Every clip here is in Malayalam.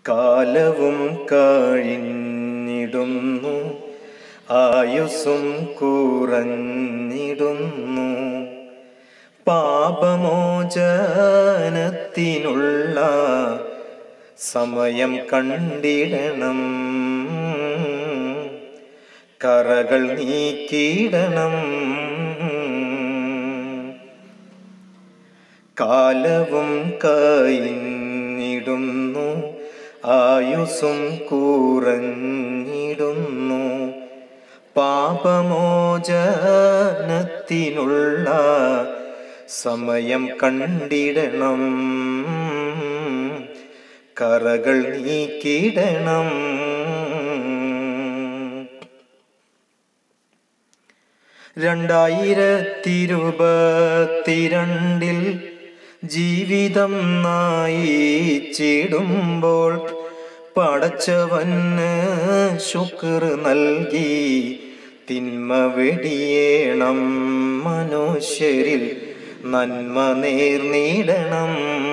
കാലവും കഴിഞ്ഞിടുന്നു ആയുസ്സും കുറഞ്ഞിടുന്നു പാപമോചനത്തിനുള്ള സമയം കണ്ടിടണം കറകൾ നീക്കിയിടണം കാലവും കഴിഞ്ഞിടുന്നു ആയുസ്സും കുറഞ്ഞിടുന്നു പാപമോചനത്തിനുള്ള സമയം കണ്ടിടണം കറകൾ നീക്കിയിടണം രണ്ടായിരത്തിരുപത്തിരണ്ടിൽ ജീവിതം നായിച്ചിടുമ്പോൾ പടച്ചവന് ശുക്ർ നൽകി തിന്മ വെടിയേണം മനുഷ്യരിൽ നന്മ നേർന്നിടണം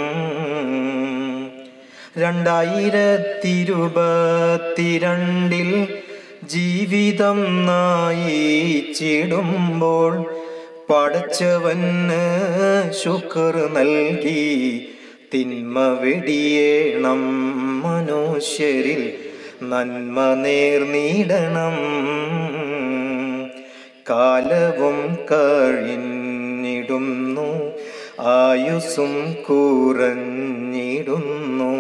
രണ്ടായിരത്തിരുപത്തിരണ്ടിൽ ജീവിതം നായിച്ചിടുമ്പോൾ പടച്ചവന് ശുക്ർ നൽകി തിന്മ വെടിയേണം മനുഷ്യരിൽ നന്മ നേർന്നിടണം കാലവും കഴിഞ്ഞിടുന്നു ആയുസ്സും കുറഞ്ഞിടുന്നു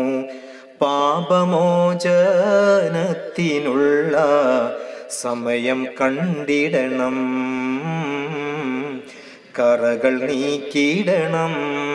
പാപമോചനത്തിനുള്ള സമയം കണ്ടിടണം കറകൾ നീക്കിയിടണം